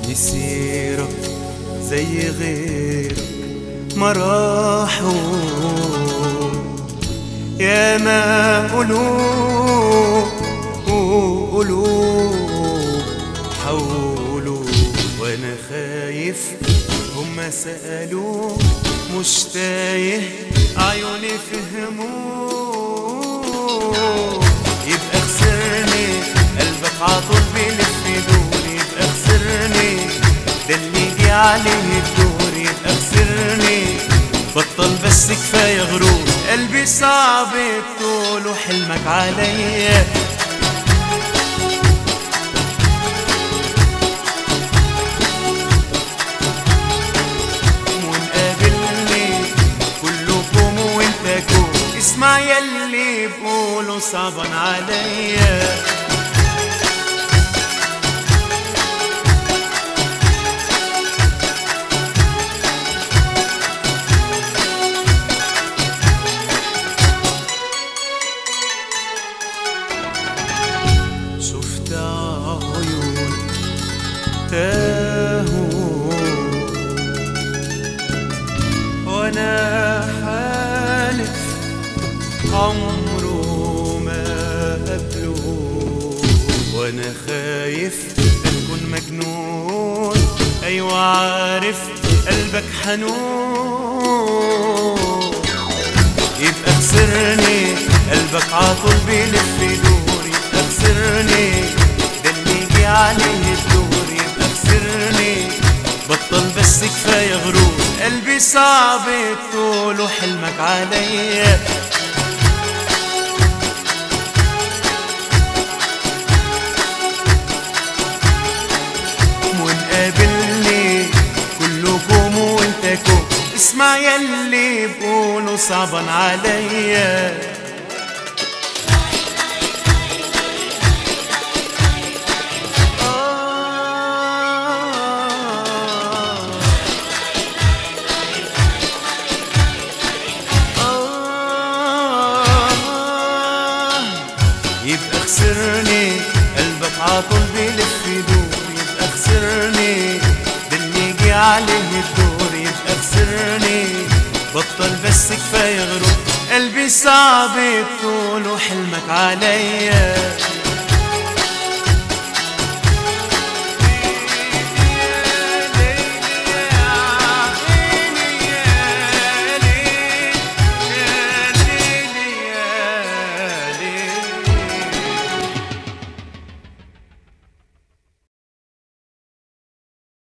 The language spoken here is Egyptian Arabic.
يسيرك زي غيرك ما راحوا يا ما قلوب وقلوب حولوا وانا خايف هما سألوا مش تايه عيوني فهموا يبقى خسرني قلبك عطول بيلف يدور يبقى خسرني ده اللي جه عليه الدور يبقى خسرني بطل بس كفايه غرور قلبي صعب الطول وحلمك عليا ونقابلني كلكم وانتكم اسمع يلي بقولوا صعبان عليا شفت عيون تاهوا وانا حالف عمره ما قبله وانا خايف اكون مجنون ايوه عارف قلبك حنون يبقى خسرني قلبك عطول بيلف يدور يبقى خسرني ده اللي جه عليه الدور يبقى خسرني بطل بس كفايه غرور قلبي صعب الطول وحلمك عليا ونقابلني كلكم وانتكم اسمع يلي بقولوا صعبان عليا آه آه يبقى خسرني قلبك عطول بيلف يدور يبقى خسرني ده اللي جه عليه الدور يبقى خسرني بطل بس كفايه غرور قلبي صعب الطول وحلمك عليا